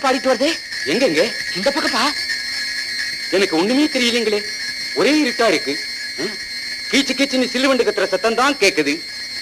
பாடிட்டு வருதே எங்கெங்க இந்த பக்கம்பா எனக்கு ஒண்ணுமே தெரியலங்களே ஒரே இருட்டா இருக்கு ம்? கீச்சு கீச்சுன்னு சில்லுவண்டு கத்துற சத்தம் தான் கேக்குது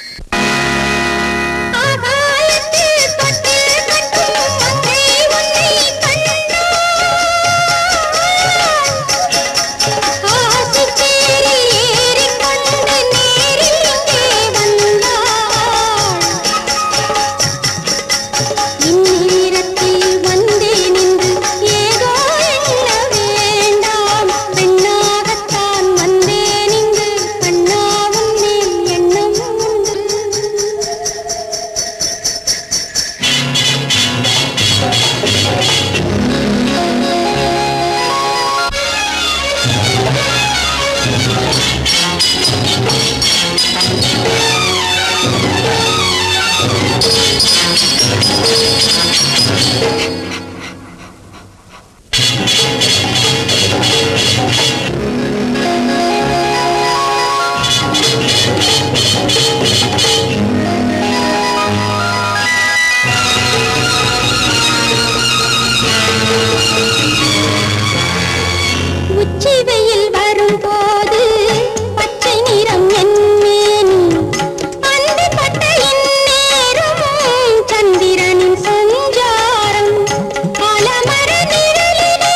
உச்சி வெயில் வரும்போது பச்சை நிறம் என் மேனி அந்திப்பட்ட இந்நேரம் சந்திரனின் சஞ்சாரம் ஆலமர நிழலினிலே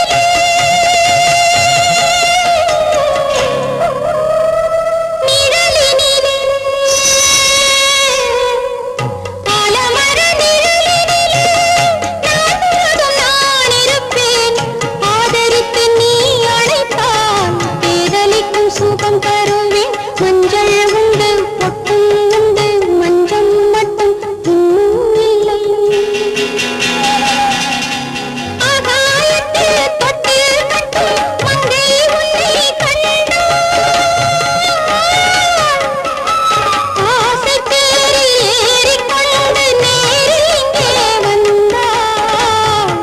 நிழலினிலே ஆலமர நிழலினிலே நான் முழுதும் நான் இருப்பேன் ஆதரித்து நீ அழைத்தால் பேதலிக்கும் சுகம் தருவேன் மஞ்சள் உண்டு பொட்டும் உண்டு மஞ்சள் மட்டும் இன்னும் இல்லை ஆகாயத்தில் தொட்டில் கட்டும் மங்கை உன்னை கண்டாள் ஆசை தேரில் ஏறிக்கொண்டு நேரில் இங்கே வந்தாள்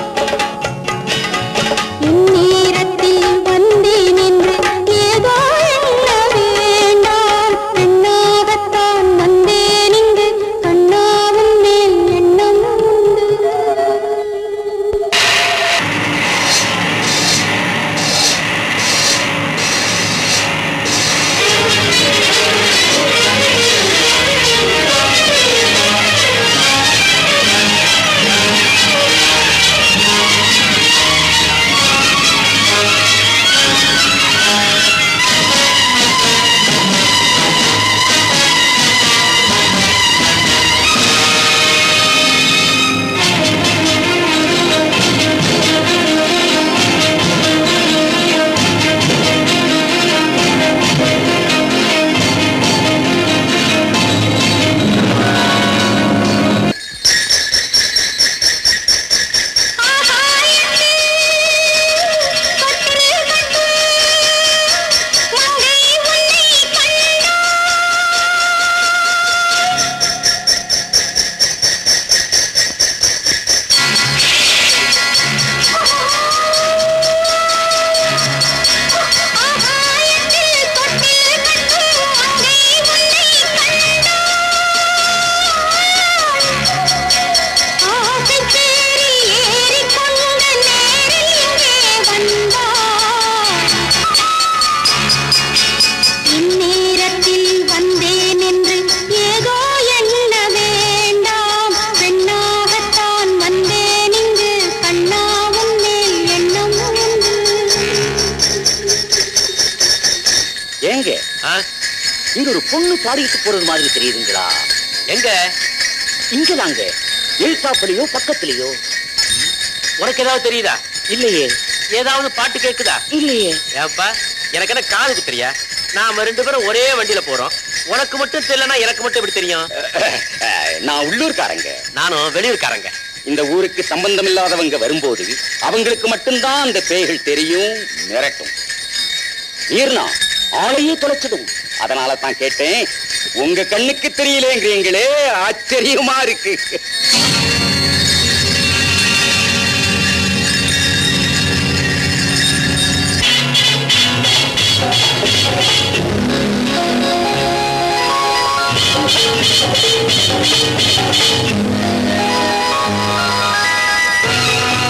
இந்நேரத்தில் வந்தேன் என்று ஏதோ எண்ண வேண்டாம் பெண்ணாகத்தான் வந்தேன் இங்கு கண்ணாவும் மேல் எண்ணம் உண்டு இந்நேரத்தில் வந்தேன் என்று ஏதோ எண்ண வேண்டாம் பெண்ணாகத்தான் வந்தேன் இங்கு கண்ணாவும் மேல் எண்ணம் உண்டு ஏங்க இங்க ஒரு பொண்ணு பாடிட்டு போறது மாதிரி தெரியுதுங்களா எங்க இங்கதாங்க எழுத்தாப்புலயோ பக்கத்துலயோ உனக்கு ஏதாவது தெரியுதா இல்லையே ஏதாவது பாட்டு கேக்குதா இல்லையே ஏப்பா எனக்கு என்ன காது குத்துறியா நாம ரெண்டு பேரும் ஒரே வண்டியில போறோம் உனக்கு மட்டும் தெரியலனா எனக்கு மட்டும் எப்படி தெரியும் நான் உள்ளூர்காரங்க நானும் வெளியூர்காரங்க இந்த ஊருக்கு சம்பந்தம் இல்லாதவங்க வரும்போது அவங்களுக்கு மட்டும்தான் அந்த பேய்கள் தெரியும் மிரட்டும் ஈர்னா ஆளையே தொலைச்சதும் அதனால தான் கேட்டேன் உங்க கண்ணுக்கு தெரியலேங்கிறீங்களே ஆச்சரியமா இருக்கு ஆ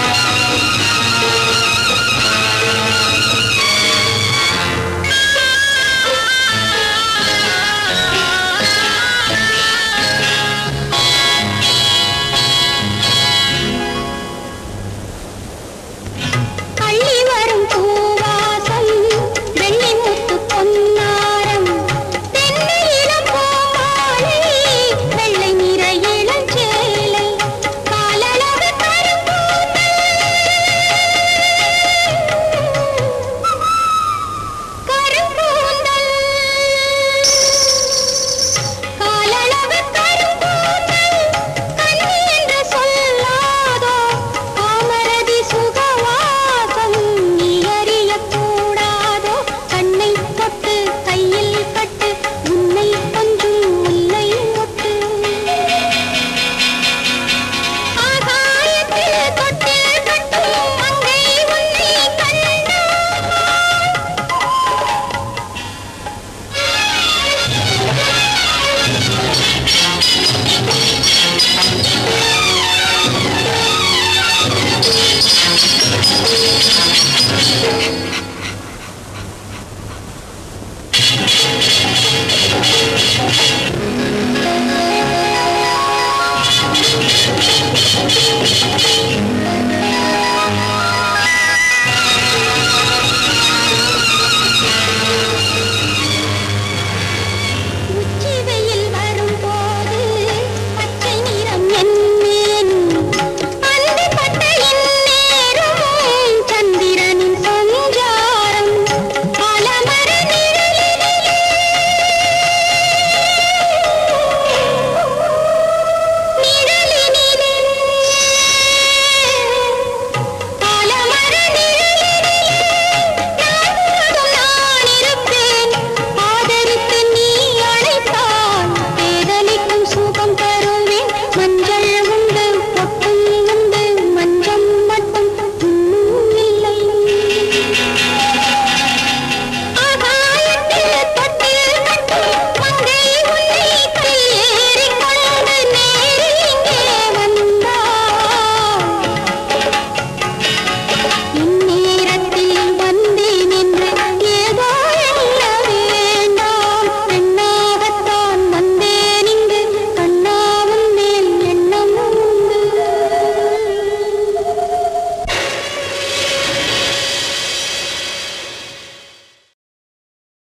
ஆ